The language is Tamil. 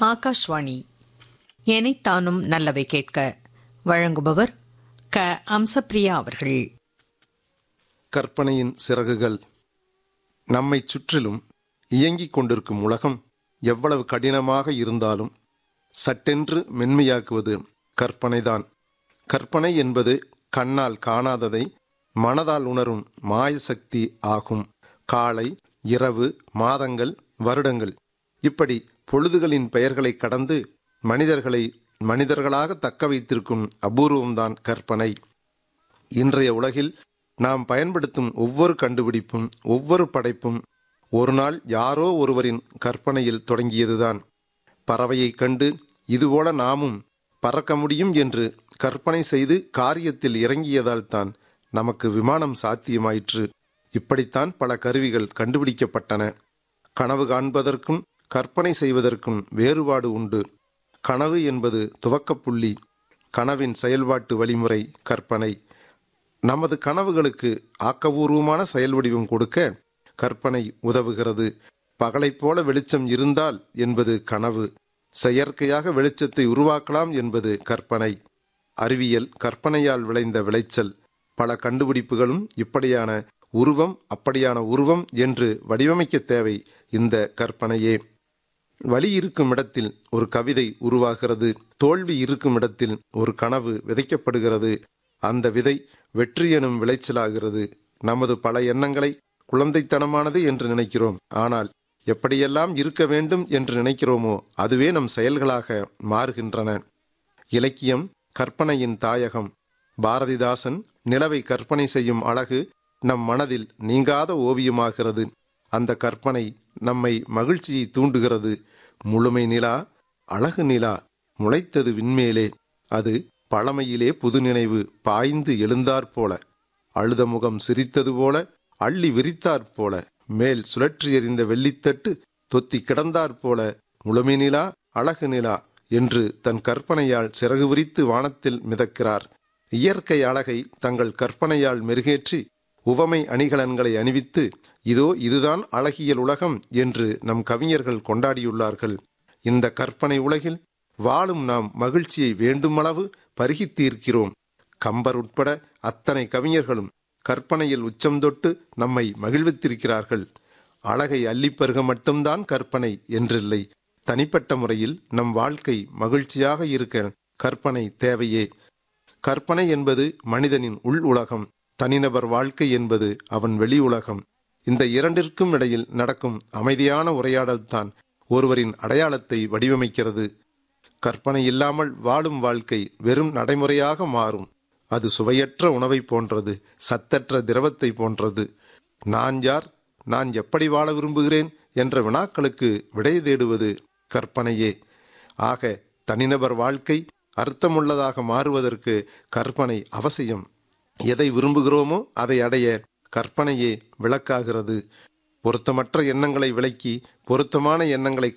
ஆகாஷ்வாணி எனைத்தானும் நல்லவை கேட்க வழங்குபவர் க அம்சப்பிரியா அவர்கள் கற்பனையின் சிறகுகள் நம்மைச் சுற்றிலும் இயங்கிக் கொண்டிருக்கும் உலகம் எவ்வளவு கடினமாக இருந்தாலும் சட்டென்று மென்மையாக்குவது கற்பனைதான் கற்பனை என்பது கண்ணால் காணாததை மனதால் உணரும் மாயசக்தி ஆகும் காலை இரவு மாதங்கள் வருடங்கள் இப்படி பொழுதுகளின் பெயர்களை கடந்து மனிதர்களை மனிதர்களாக தக்க வைத்திருக்கும் அபூர்வம்தான் கற்பனை இன்றைய உலகில் நாம் பயன்படுத்தும் ஒவ்வொரு கண்டுபிடிப்பும் ஒவ்வொரு படைப்பும் ஒரு நாள் யாரோ ஒருவரின் கற்பனையில் தொடங்கியதுதான் பறவையைக் கண்டு இதுபோல நாமும் பறக்க முடியும் என்று கற்பனை செய்து காரியத்தில் இறங்கியதால் தான் நமக்கு விமானம் சாத்தியமாயிற்று இப்படித்தான் பல கருவிகள் கண்டுபிடிக்கப்பட்டன கனவு காண்பதற்கும் கற்பனை செய்வதற்கும் வேறுபாடு உண்டு கனவு என்பது துவக்கப்புள்ளி கனவின் செயல்பாட்டு வழிமுறை கற்பனை நமது கனவுகளுக்கு ஆக்கபூர்வமான செயல் வடிவம் கொடுக்க கற்பனை உதவுகிறது பகலைப் போல வெளிச்சம் இருந்தால் என்பது கனவு செயற்கையாக வெளிச்சத்தை உருவாக்கலாம் என்பது கற்பனை அறிவியல் கற்பனையால் விளைந்த விளைச்சல் பல கண்டுபிடிப்புகளும் இப்படியான உருவம் அப்படியான உருவம் என்று வடிவமைக்க தேவை இந்த கற்பனையே வலி இருக்கும் இடத்தில் ஒரு கவிதை உருவாகிறது தோல்வி இருக்கும் இடத்தில் ஒரு கனவு விதைக்கப்படுகிறது அந்த விதை வெற்றி எனும் விளைச்சலாகிறது நமது பல எண்ணங்களை குழந்தைத்தனமானது என்று நினைக்கிறோம் ஆனால் எப்படியெல்லாம் இருக்க வேண்டும் என்று நினைக்கிறோமோ அதுவே நம் செயல்களாக மாறுகின்றன இலக்கியம் கற்பனையின் தாயகம் பாரதிதாசன் நிலவை கற்பனை செய்யும் அழகு நம் மனதில் நீங்காத ஓவியமாகிறது அந்த கற்பனை நம்மை மகிழ்ச்சியை தூண்டுகிறது முழுமை நிலா அழகு நிலா முளைத்தது விண்மேலே அது பழமையிலே புது நினைவு பாய்ந்து எழுந்தாற்போல அழுத முகம் சிரித்தது போல அள்ளி விரித்தாற்போல மேல் சுழற்றி எறிந்த வெள்ளித்தட்டு தொத்தி கிடந்தாற்போல முழுமை நிலா அழகு நிலா என்று தன் கற்பனையால் சிறகு விரித்து வானத்தில் மிதக்கிறார் இயற்கை அழகை தங்கள் கற்பனையால் மெருகேற்றி உவமை அணிகலன்களை அணிவித்து இதோ இதுதான் அழகியல் உலகம் என்று நம் கவிஞர்கள் கொண்டாடியுள்ளார்கள் இந்த கற்பனை உலகில் வாழும் நாம் மகிழ்ச்சியை வேண்டுமளவு பருகித்தீர்க்கிறோம் கம்பர் உட்பட அத்தனை கவிஞர்களும் கற்பனையில் உச்சம் தொட்டு நம்மை மகிழ்வித்திருக்கிறார்கள் அழகை அள்ளிப்பருக மட்டும்தான் கற்பனை என்றில்லை தனிப்பட்ட முறையில் நம் வாழ்க்கை மகிழ்ச்சியாக இருக்க கற்பனை தேவையே கற்பனை என்பது மனிதனின் உள் உலகம் தனிநபர் வாழ்க்கை என்பது அவன் வெளி உலகம் இந்த இரண்டிற்கும் இடையில் நடக்கும் அமைதியான உரையாடல்தான் ஒருவரின் அடையாளத்தை வடிவமைக்கிறது கற்பனை இல்லாமல் வாழும் வாழ்க்கை வெறும் நடைமுறையாக மாறும் அது சுவையற்ற உணவை போன்றது சத்தற்ற திரவத்தை போன்றது நான் யார் நான் எப்படி வாழ விரும்புகிறேன் என்ற வினாக்களுக்கு விடை தேடுவது கற்பனையே ஆக தனிநபர் வாழ்க்கை அர்த்தமுள்ளதாக மாறுவதற்கு கற்பனை அவசியம் எதை விரும்புகிறோமோ அதை அடைய கற்பனையே விளக்காகிறது பொருத்தமற்ற எண்ணங்களை விளக்கி பொருத்தமான எண்ணங்களை